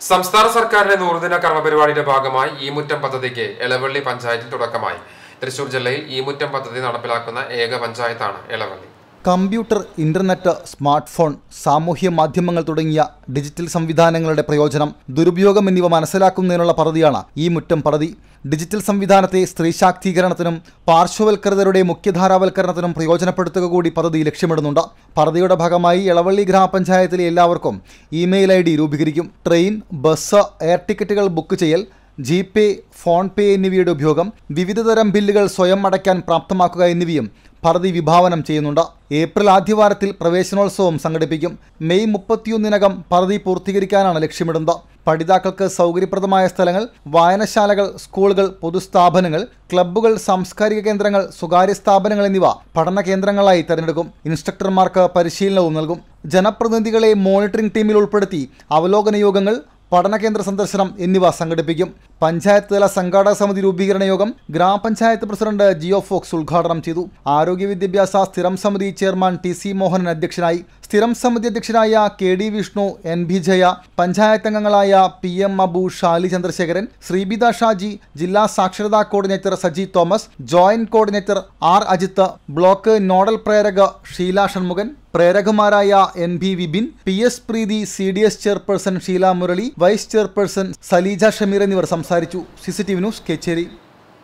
സംസ്ഥാന സർക്കാരിന്റെ നൂറുദിന കർമ്മപരിപാടിയുടെ ഭാഗമായി ഈ മുറ്റം പദ്ധതിക്ക് എളവള്ളി പഞ്ചായത്തിൽ തുടക്കമായി തൃശൂർ ജില്ലയിൽ ഈ മുറ്റം പദ്ധതി നടപ്പിലാക്കുന്ന ഏക പഞ്ചായത്താണ് Elavally computer internet smartphone സാമൂഹ്യ മാധ്യമങ്ങൾ തുടങ്ങിയ ഡിജിറ്റൽ സംവിധാനങ്ങളുടെ പ്രയോജനം ദുരുപയോഗം എന്നിവ മനസ്സിലാക്കുന്നതിനുള്ള പദ്ധതിയാണ് ഈ മുറ്റം പദ്ധതി ഡിജിറ്റൽ സംവിധാനത്തെ സ്ത്രീ ശാക്തീകരണത്തിനും പാർശ്വവൽക്കൃതരുടെ മുഖ്യധാരാവൽക്കരണത്തിനും പ്രയോജനപ്പെടുത്തുക കൂടി പദ്ധതി ലക്ഷ്യമിടുന്നുണ്ട് പദ്ധതിയുടെ ഭാഗമായി എളവള്ളി ഗ്രാമപഞ്ചായത്തിലെ എല്ലാവർക്കും ഇമെയിൽ ഐ ഡി രൂപീകരിക്കും ട്രെയിൻ ബസ് എയർ ടിക്കറ്റുകൾ ബുക്ക് ചെയ്യൽ ജി പേ ഫോൺ പേ എന്നിവയുടെ ഉപയോഗം വിവിധതരം ബില്ലുകൾ സ്വയം അടയ്ക്കാൻ പ്രാപ്തമാക്കുക എന്നിവയും പദ്ധതി വിഭാവനം ചെയ്യുന്നുണ്ട് ഏപ്രിൽ ആദ്യവാരത്തിൽ പ്രവേശനോത്സവം സംഘടിപ്പിക്കും മെയ് മുപ്പത്തിയൊന്നിനകം പദ്ധതി പൂർത്തീകരിക്കാനാണ് ലക്ഷ്യമിടുന്നത് പഠിതാക്കൾക്ക് സൗകര്യപ്രദമായ സ്ഥലങ്ങൾ വായനശാലകൾ സ്കൂളുകൾ പൊതുസ്ഥാപനങ്ങൾ ക്ലബ്ബുകൾ സാംസ്കാരിക കേന്ദ്രങ്ങൾ സ്വകാര്യ സ്ഥാപനങ്ങൾ എന്നിവ പഠന കേന്ദ്രങ്ങളായി തിരഞ്ഞെടുക്കും ഇൻസ്ട്രക്ടർമാർക്ക് പരിശീലനവും നൽകും ജനപ്രതിനിധികളെ മോണിറ്ററിംഗ് ടീമിൽ ഉൾപ്പെടുത്തി അവലോകന യോഗങ്ങൾ പഠനകേന്ദ്ര സന്ദർശനം എന്നിവ സംഘടിപ്പിക്കും പഞ്ചായത്ത് തല സംഘാടക സമിതി രൂപീകരണ യോഗം ഗ്രാമപഞ്ചായത്ത് പ്രസിഡന്റ് ജിയോ ഫോക്സ് ഉദ്ഘാടനം ചെയ്തു ആരോഗ്യ വിദ്യാഭ്യാസ സ്ഥിരം സമിതി ചെയർമാൻ ടി സി മോഹനൻ അധ്യക്ഷനായി സ്ഥിരം സമിതി അധ്യക്ഷനായ K D Vishnu N B Jaya panchayat അംഗങ്ങളായ പി എം അബു ഷാലി ചന്ദ്രശേഖരൻ ശ്രീബിത ഷാജി ജില്ലാ സാക്ഷരതാ coordinator Saji Thomas joint coordinator R Ajith block nodal പ്രേരക ഷീല ഷൺമുഖൻ പ്രേരകമാരായ N B Vipin P S Preethi C D S chairperson Sheela Murali vice chairperson Saleeja Shameer എന്നിവർ സംസാരിച്ചു C C T V news Kecheri